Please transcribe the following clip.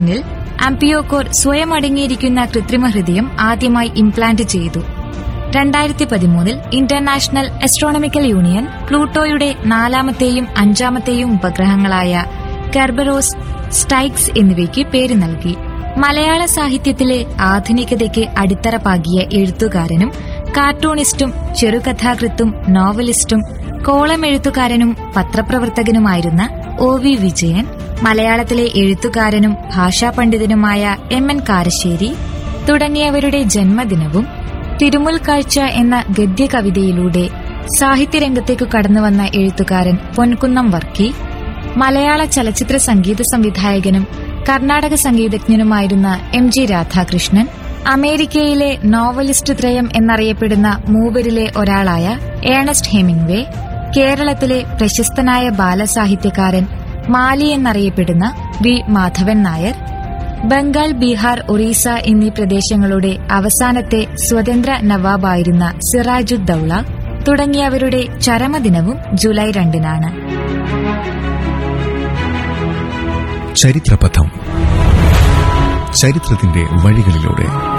ബ്രെയിനിൽ ആംപിയോകോർ സ്വയം അടങ്ങിയിരിക്കുന്ന കൃത്രിമ ഹൃദയം ആദ്യമായി ഇംപ്ലാന്റ് ചെയ്തു രണ്ടായിരത്തി പതിമൂന്നിൽ ഇന്റർനാഷണൽ ആസ്ട്രോണമിക്കൽ യൂണിയൻ പ്ലൂട്ടോയുടെ നാലാമത്തെയും അഞ്ചാമത്തെയും ഉപഗ്രഹങ്ങളായ കെർബറോസ് സ്റ്റൈക്സ് എന്നിവയ്ക്ക് പേര് നൽകി മലയാള സാഹിത്യത്തിലെ ആധുനികതയ്ക്ക് അടിത്തറ പാകിയ എഴുത്തുകാരനും കാർട്ടൂണിസ്റ്റും ചെറുകഥാകൃത്തും നോവലിസ്റ്റും കോളമെഴുത്തുകാരനും പത്രപ്രവർത്തകനുമായിരുന്ന ഒ വി വിജയൻ മലയാളത്തിലെ എഴുത്തുകാരനും ഭാഷാ പണ്ഡിതനുമായ എം എൻ കാരശ്ശേരി തുടങ്ങിയവരുടെ ജന്മദിനവും തിരുമുൽ കാഴ്ച എന്ന ഗദ്യകവിതയിലൂടെ സാഹിത്യരംഗത്തേക്കു കടന്നുവന്ന എഴുത്തുകാരൻ പൊൻകുന്നം വർക്കി മലയാള ചലച്ചിത്ര സംഗീത സംവിധായകനും കർണാടക സംഗീതജ്ഞനുമായിരുന്ന എം ജി രാധാകൃഷ്ണൻ അമേരിക്കയിലെ നോവലിസ്റ്റ് ത്രയം എന്നറിയപ്പെടുന്ന മൂവരിലെ ഒരാളായ ഏണസ്റ്റ് ഹെമിംഗ്വേ കേരളത്തിലെ പ്രശസ്തനായ ബാലസാഹിത്യകാരൻ മാലി എന്നറിയപ്പെടുന്ന വി മാധവൻ നായർ ബംഗാൾ ബീഹാർ ഒറീസ എന്നീ പ്രദേശങ്ങളുടെ അവസാനത്തെ സ്വതന്ത്ര നവാബായിരുന്ന സിറാജുദ്ദൌള തുടങ്ങിയവരുടെ ചരമദിനവും ജൂലൈ രണ്ടിനാണ് ചരിത്രപഥം ചരിത്രത്തിന്റെ വഴികളിലൂടെ